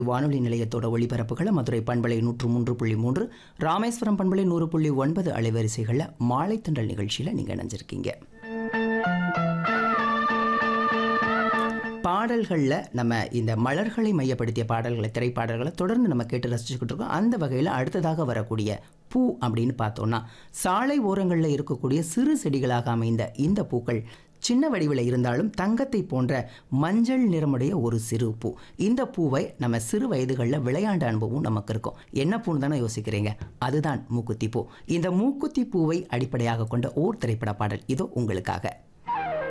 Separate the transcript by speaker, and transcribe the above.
Speaker 1: வானொலி நிலையத்தோட ஒளிபரப்புகளை மதுரை பண்பலை நூற்று மூன்று புள்ளி மூன்று ராமேஸ்வரம் பண்பலை நூறு புள்ளி ஒன்பது அலைவரிசைகளில் மாலைத்தண்டல் நிகழ்ச்சியில் நீங்கள் இணைஞ்சிருக்கீங்க பாடல்களில் நம்ம இந்த மலர்களை மையப்படுத்திய பாடல்களை திரைப்பாடல்களை தொடர்ந்து நம்ம கேட்டு ரசிச்சுக்கிட்டு இருக்கோம் அந்த வகையில் அடுத்ததாக வரக்கூடிய பூ அப்படின்னு பார்த்தோம்னா சாலை ஓரங்களில் இருக்கக்கூடிய சிறு செடிகளாக அமைந்த இந்த பூக்கள் சின்ன வடிவில் இருந்தாலும் தங்கத்தை போன்ற மஞ்சள் நிறமுடைய ஒரு சிறு பூ இந்த பூவை நம்ம சிறு வயதுகளில் விளையாண்ட அனுபவம் நமக்கு இருக்கும் என்ன பூன்னு தானே யோசிக்கிறீங்க அதுதான் மூக்குத்தி பூ இந்த மூக்குத்தி பூவை அடிப்படையாக கொண்ட ஓர் திரைப்பட பாடல் இதோ உங்களுக்காக